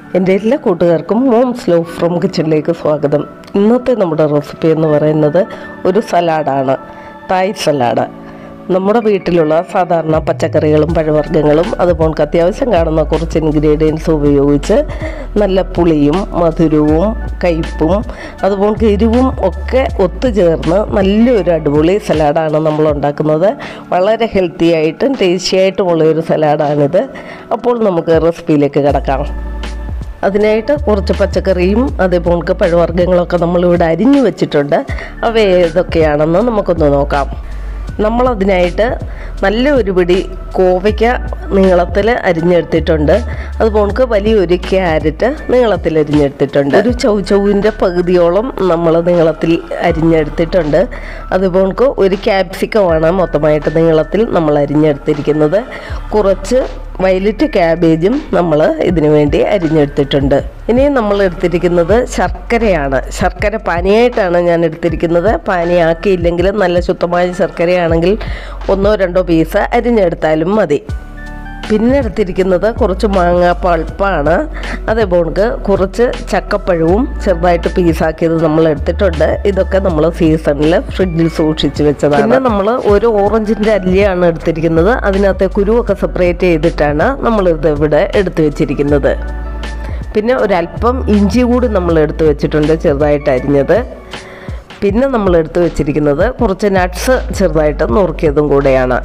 എൻ്റെ എല്ലാ കൂട്ടുകാർക്കും മോം സ്ലോ ഫ്രം കിച്ചണിലേക്ക് സ്വാഗതം ഇന്നത്തെ നമ്മുടെ റെസിപ്പി എന്ന് പറയുന്നത് ഒരു സലാഡാണ് തായ് സലാഡ് നമ്മുടെ വീട്ടിലുള്ള സാധാരണ പച്ചക്കറികളും പഴവർഗ്ഗങ്ങളും അതുപോലെ അത്യാവശ്യം കാണുന്ന കുറച്ച് ഇൻഗ്രീഡിയൻസ് ഉപയോഗിച്ച് നല്ല പുളിയും മധുരവും കയ്പും അതുപോലെ എരിവും ഒക്കെ ഒത്തുചേർന്ന് നല്ലൊരു അടിപൊളി സലാഡാണ് നമ്മൾ ഉണ്ടാക്കുന്നത് വളരെ ഹെൽത്തി ആയിട്ടും ടേസ്റ്റി ആയിട്ടുമുള്ള ഒരു സലാഡാണിത് അപ്പോൾ നമുക്ക് റെസിപ്പിയിലേക്ക് കിടക്കാം അതിനായിട്ട് കുറച്ച് പച്ചക്കറിയും അതേപോലെ പഴവർഗ്ഗങ്ങളൊക്കെ നമ്മളിവിടെ അരിഞ്ഞു വെച്ചിട്ടുണ്ട് അവ ഏതൊക്കെയാണെന്ന് നമുക്കൊന്ന് നോക്കാം നമ്മളതിനായിട്ട് നല്ല ഒരു പിടി കോവയ്ക്ക നീളത്തിൽ അരിഞ്ഞെടുത്തിട്ടുണ്ട് അതുപോലെ വലിയൊരു ക്യാരറ്റ് നീളത്തിൽ അരിഞ്ഞെടുത്തിട്ടുണ്ട് ഒരു ചൗചൗവിൻ്റെ പകുതിയോളം നമ്മൾ നീളത്തിൽ അരിഞ്ഞെടുത്തിട്ടുണ്ട് അതുപോലെ ഒരു ക്യാപ്സിക്കമാണ് മൊത്തമായിട്ട് നീളത്തിൽ നമ്മൾ അരിഞ്ഞെടുത്തിരിക്കുന്നത് കുറച്ച് വയലറ്റ് ക്യാബേജും നമ്മൾ ഇതിനു വേണ്ടി അരിഞ്ഞെടുത്തിട്ടുണ്ട് ഇനി നമ്മൾ എടുത്തിരിക്കുന്നത് ശർക്കരയാണ് ശർക്കര പാനിയായിട്ടാണ് ഞാൻ എടുത്തിരിക്കുന്നത് പാനിയാക്കിയില്ലെങ്കിൽ നല്ല ശുദ്ധമായ ശർക്കരയാണെങ്കിൽ ഒന്നോ രണ്ടോ പീസ് അരിഞ്ഞെടുത്താലും മതി പിന്നെ എടുത്തിരിക്കുന്നത് കുറച്ച് മാങ്ങ പൾപ്പാണ് അതേപോലെ കുറച്ച് ചക്കപ്പഴവും ചെറുതായിട്ട് പീസാക്കിയത് നമ്മൾ എടുത്തിട്ടുണ്ട് ഇതൊക്കെ നമ്മൾ സീസണിൽ ഫ്രിഡ്ജിൽ സൂക്ഷിച്ച് വെച്ചതാണ് പിന്നെ നമ്മൾ ഒരു ഓറഞ്ചിൻ്റെ അല്ലിയാണ് എടുത്തിരിക്കുന്നത് അതിനകത്തെ കുരുവൊക്കെ സെപ്പറേറ്റ് ചെയ്തിട്ടാണ് നമ്മൾ ഇത് ഇവിടെ എടുത്തു വെച്ചിരിക്കുന്നത് പിന്നെ ഒരല്പം ഇഞ്ചി കൂടി നമ്മൾ എടുത്തു വെച്ചിട്ടുണ്ട് ചെറുതായിട്ട് അരിഞ്ഞത് പിന്നെ നമ്മൾ എടുത്തു വെച്ചിരിക്കുന്നത് കുറച്ച് നട്ട്സ് ചെറുതായിട്ട് നുറുക്കിയതും കൂടെയാണ്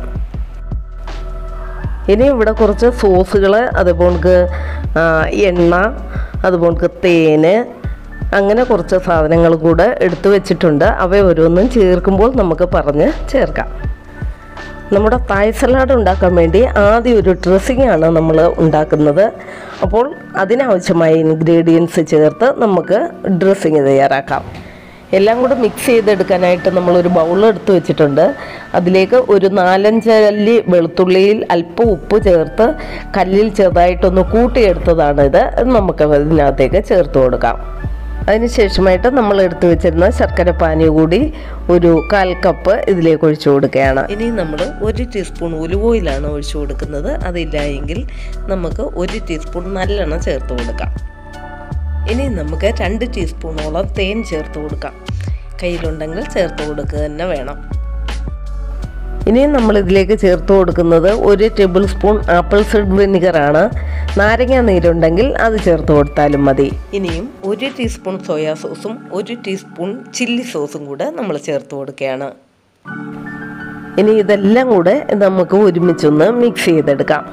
ഇനി ഇവിടെ കുറച്ച് സോസുകൾ അതുപോലെ എണ്ണ അതുപോലെ തേന് അങ്ങനെ കുറച്ച് സാധനങ്ങൾ കൂടെ എടുത്തു വെച്ചിട്ടുണ്ട് അവ ഓരോന്നും ചേർക്കുമ്പോൾ നമുക്ക് പറഞ്ഞ് ചേർക്കാം നമ്മുടെ തായ് സലാഡ് ഉണ്ടാക്കാൻ വേണ്ടി ആദ്യം ഒരു ഡ്രസ്സിംഗ് ആണ് നമ്മൾ ഉണ്ടാക്കുന്നത് അപ്പോൾ അതിനാവശ്യമായ ഇൻഗ്രീഡിയൻസ് ചേർത്ത് നമുക്ക് ഡ്രസ്സിങ് തയ്യാറാക്കാം എല്ലാം കൂടെ മിക്സ് ചെയ്തെടുക്കാനായിട്ട് നമ്മളൊരു ബൗൾ എടുത്ത് വെച്ചിട്ടുണ്ട് അതിലേക്ക് ഒരു നാലഞ്ചല്ലി വെളുത്തുള്ളിയിൽ അല്പം ഉപ്പ് ചേർത്ത് കല്ലിൽ ചെറുതായിട്ടൊന്ന് കൂട്ടിയെടുത്തതാണ് ഇത് നമുക്ക് ഇതിനകത്തേക്ക് ചേർത്ത് കൊടുക്കാം അതിനുശേഷമായിട്ട് നമ്മൾ എടുത്തു വെച്ചിരുന്ന ശർക്കര പാനി കൂടി ഒരു കാൽ കപ്പ് ഇതിലേക്ക് ഒഴിച്ചു കൊടുക്കുകയാണ് ഇനി നമ്മൾ ഒരു ടീസ്പൂൺ ഒലിവ് ഓയിലാണ് ഒഴിച്ചു കൊടുക്കുന്നത് അതില്ല എങ്കിൽ നമുക്ക് ഒരു ടീസ്പൂൺ നല്ലെണ്ണ ചേർത്ത് കൊടുക്കാം ഇനി നമുക്ക് രണ്ട് ടീസ്പൂണോളം തേൻ ചേർത്ത് കൊടുക്കാം കയ്യിലുണ്ടെങ്കിൽ ചേർത്ത് കൊടുക്കുക തന്നെ വേണം ഇനി നമ്മൾ ഇതിലേക്ക് ചേർത്ത് കൊടുക്കുന്നത് ഒരു ടേബിൾ സ്പൂൺ ആപ്പിൾ സിഡ് വിനിഗറാണ് നാരങ്ങ നീരുണ്ടെങ്കിൽ അത് ചേർത്ത് കൊടുത്താലും മതി ഇനിയും ഒരു ടീസ്പൂൺ സോയാ സോസും ഒരു ടീസ്പൂൺ ചില്ലി സോസും കൂടെ നമ്മൾ ചേർത്ത് കൊടുക്കുകയാണ് ഇനി ഇതെല്ലാം കൂടെ നമുക്ക് ഒരുമിച്ചൊന്ന് മിക്സ് ചെയ്തെടുക്കാം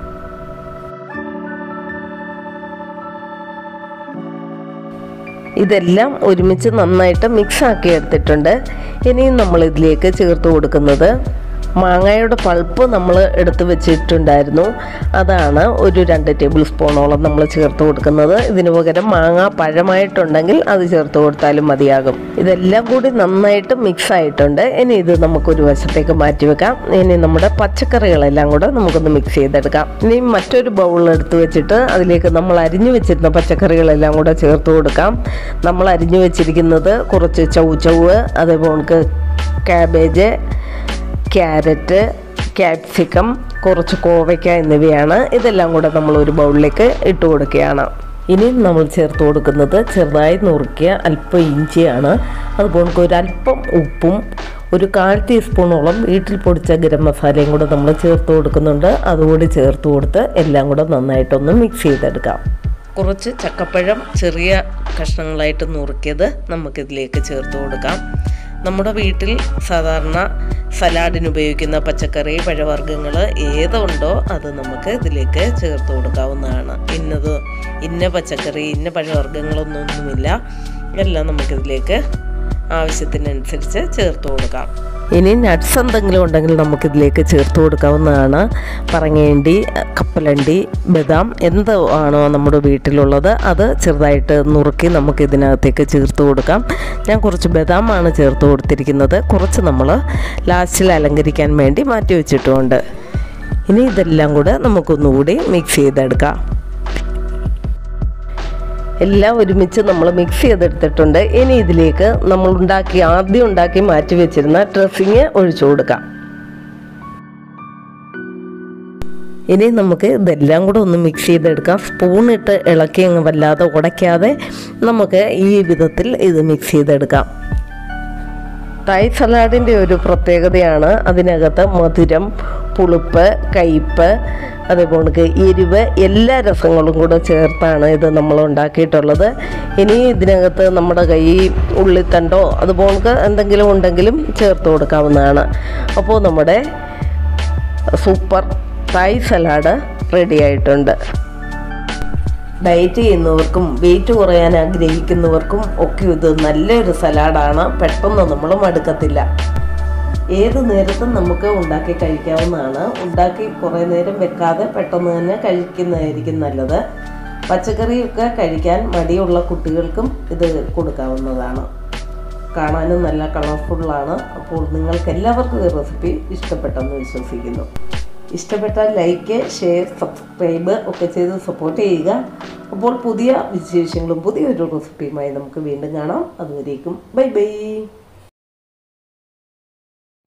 ഇതെല്ലാം ഒരുമിച്ച് നന്നായിട്ട് മിക്സ് ആക്കി എടുത്തിട്ടുണ്ട് ഇനിയും നമ്മൾ ഇതിലേക്ക് ചേർത്ത് കൊടുക്കുന്നത് മാങ്ങയുടെ പൾപ്പ് നമ്മൾ എടുത്ത് വെച്ചിട്ടുണ്ടായിരുന്നു അതാണ് ഒരു രണ്ട് ടേബിൾ സ്പൂണോളം നമ്മൾ ചേർത്ത് കൊടുക്കുന്നത് ഇതിന് പകരം മാങ്ങ പഴമായിട്ടുണ്ടെങ്കിൽ അത് ചേർത്ത് കൊടുത്താലും മതിയാകും ഇതെല്ലാം കൂടി നന്നായിട്ട് മിക്സ് ആയിട്ടുണ്ട് ഇനി ഇത് നമുക്കൊരു വശത്തേക്ക് മാറ്റി വെക്കാം ഇനി നമ്മുടെ പച്ചക്കറികളെല്ലാം കൂടെ നമുക്കൊന്ന് മിക്സ് ചെയ്തെടുക്കാം ഇനി മറ്റൊരു ബൗൾ എടുത്ത് വെച്ചിട്ട് അതിലേക്ക് നമ്മൾ അരിഞ്ഞു വെച്ചിരുന്ന പച്ചക്കറികളെല്ലാം കൂടെ ചേർത്ത് കൊടുക്കാം നമ്മൾ അരിഞ്ഞു വെച്ചിരിക്കുന്നത് കുറച്ച് ചൗചൗവ് അതേപോലെ ക്യാബേജ് ക്യാരറ്റ് ക്യാപ്സിക്കം കുറച്ച് കോവയ്ക്ക എന്നിവയാണ് ഇതെല്ലാം കൂടെ നമ്മൾ ഒരു ബൗളിലേക്ക് ഇട്ട് കൊടുക്കുകയാണ് ഇനി നമ്മൾ ചേർത്ത് കൊടുക്കുന്നത് ചെറുതായി നുറുക്കിയ അല്പം ഇഞ്ചിയാണ് അതുപോലെ ഒരല്പം ഉപ്പും ഒരു കാൽ ടീസ്പൂണോളം വീട്ടിൽ പൊടിച്ച ഗരം മസാലയും കൂടെ നമ്മൾ ചേർത്ത് കൊടുക്കുന്നുണ്ട് അതുകൂടി ചേർത്ത് കൊടുത്ത് എല്ലാം കൂടെ നന്നായിട്ടൊന്ന് മിക്സ് ചെയ്തെടുക്കാം കുറച്ച് ചക്കപ്പഴം ചെറിയ കഷ്ണങ്ങളായിട്ട് നുറുക്കിയത് നമുക്കിതിലേക്ക് ചേർത്ത് കൊടുക്കാം നമ്മുടെ വീട്ടിൽ സാധാരണ സലാഡിന് ഉപയോഗിക്കുന്ന പച്ചക്കറി പഴവർഗ്ഗങ്ങൾ ഏതുണ്ടോ അത് നമുക്ക് ഇതിലേക്ക് ചേർത്ത് കൊടുക്കാവുന്നതാണ് ഇന്നത് ഇന്ന പച്ചക്കറി ഇന്ന പഴവർഗ്ഗങ്ങളൊന്നും ഒന്നുമില്ല എല്ലാം നമുക്കിതിലേക്ക് ആവശ്യത്തിനനുസരിച്ച് ചേർത്ത് കൊടുക്കാം ഇനി നട്ട്സ് എന്തെങ്കിലും ഉണ്ടെങ്കിൽ നമുക്കിതിലേക്ക് ചേർത്ത് കൊടുക്കാവുന്നതാണ് പറങ്ങേണ്ടി കപ്പലണ്ടി ബദാം എന്ത് ആണോ നമ്മുടെ വീട്ടിലുള്ളത് അത് ചെറുതായിട്ട് നുറുക്കി നമുക്ക് ഇതിനകത്തേക്ക് ചേർത്ത് കൊടുക്കാം ഞാൻ കുറച്ച് ബദാമാണ് ചേർത്ത് കൊടുത്തിരിക്കുന്നത് കുറച്ച് നമ്മൾ ലാസ്റ്റിൽ അലങ്കരിക്കാൻ വേണ്ടി മാറ്റി വെച്ചിട്ടുമുണ്ട് ഇനി ഇതെല്ലാം കൂടെ നമുക്കൊന്നുകൂടി മിക്സ് ചെയ്തെടുക്കാം എല്ലാം ഒരുമിച്ച് നമ്മൾ മിക്സ് ചെയ്തെടുത്തിട്ടുണ്ട് ഇനി ഇതിലേക്ക് നമ്മൾ ഉണ്ടാക്കി ആദ്യം ഉണ്ടാക്കി മാറ്റി വെച്ചിരുന്ന ഡ്രസ്സിങ് ഒഴിച്ചു കൊടുക്കാം ഇനി നമുക്ക് ഇതെല്ലാം കൂടെ ഒന്ന് മിക്സ് ചെയ്തെടുക്കാം സ്പൂണിട്ട് ഇളക്കി അങ്ങ് വല്ലാതെ ഉടയ്ക്കാതെ നമുക്ക് ഈ വിധത്തിൽ ഇത് മിക്സ് ചെയ്തെടുക്കാം തായ് സലാഡിൻ്റെ ഒരു പ്രത്യേകതയാണ് അതിനകത്ത് മധുരം പുളിപ്പ് കയ്പ്പ് അതേപോലെ എരിവ് എല്ലാ രസങ്ങളും കൂടെ ചേർത്താണ് ഇത് നമ്മൾ ഉണ്ടാക്കിയിട്ടുള്ളത് ഇനി ഇതിനകത്ത് നമ്മുടെ കൈ ഉള്ളിത്തണ്ടോ അതുപോലെ എന്തെങ്കിലും ഉണ്ടെങ്കിലും ചേർത്ത് കൊടുക്കാവുന്നതാണ് അപ്പോൾ നമ്മുടെ സൂപ്പർ തായ് സലാഡ് റെഡി ആയിട്ടുണ്ട് ഡയറ്റ് ചെയ്യുന്നവർക്കും വെയിറ്റ് കുറയാൻ ആഗ്രഹിക്കുന്നവർക്കും ഒക്കെ ഇത് നല്ലൊരു സലാഡാണ് പെട്ടെന്ന് നമ്മൾ മടുക്കത്തില്ല ഏത് നേരത്തും നമുക്ക് ഉണ്ടാക്കി കഴിക്കാവുന്നതാണ് ഉണ്ടാക്കി കുറേ നേരം വെക്കാതെ പെട്ടെന്ന് തന്നെ കഴിക്കുന്നതായിരിക്കും നല്ലത് പച്ചക്കറിയൊക്കെ കഴിക്കാൻ മടിയുള്ള കുട്ടികൾക്കും ഇത് കൊടുക്കാവുന്നതാണ് കാണാനും നല്ല കളർഫുള്ളാണ് അപ്പോൾ നിങ്ങൾക്ക് എല്ലാവർക്കും ഈ റെസിപ്പി ഇഷ്ടപ്പെട്ടെന്ന് വിശ്വസിക്കുന്നു ഇഷ്ടപ്പെട്ടാൽ ലൈക്ക് ഷെയർ സബ്സ്ക്രൈബ് ഒക്കെ ചെയ്ത് സപ്പോർട്ട് ചെയ്യുക അപ്പോൾ പുതിയ വിശേഷങ്ങളും പുതിയൊരു റെസിപ്പിയുമായി നമുക്ക് വീണ്ടും കാണാം അതുവരേക്കും ബൈ ബൈ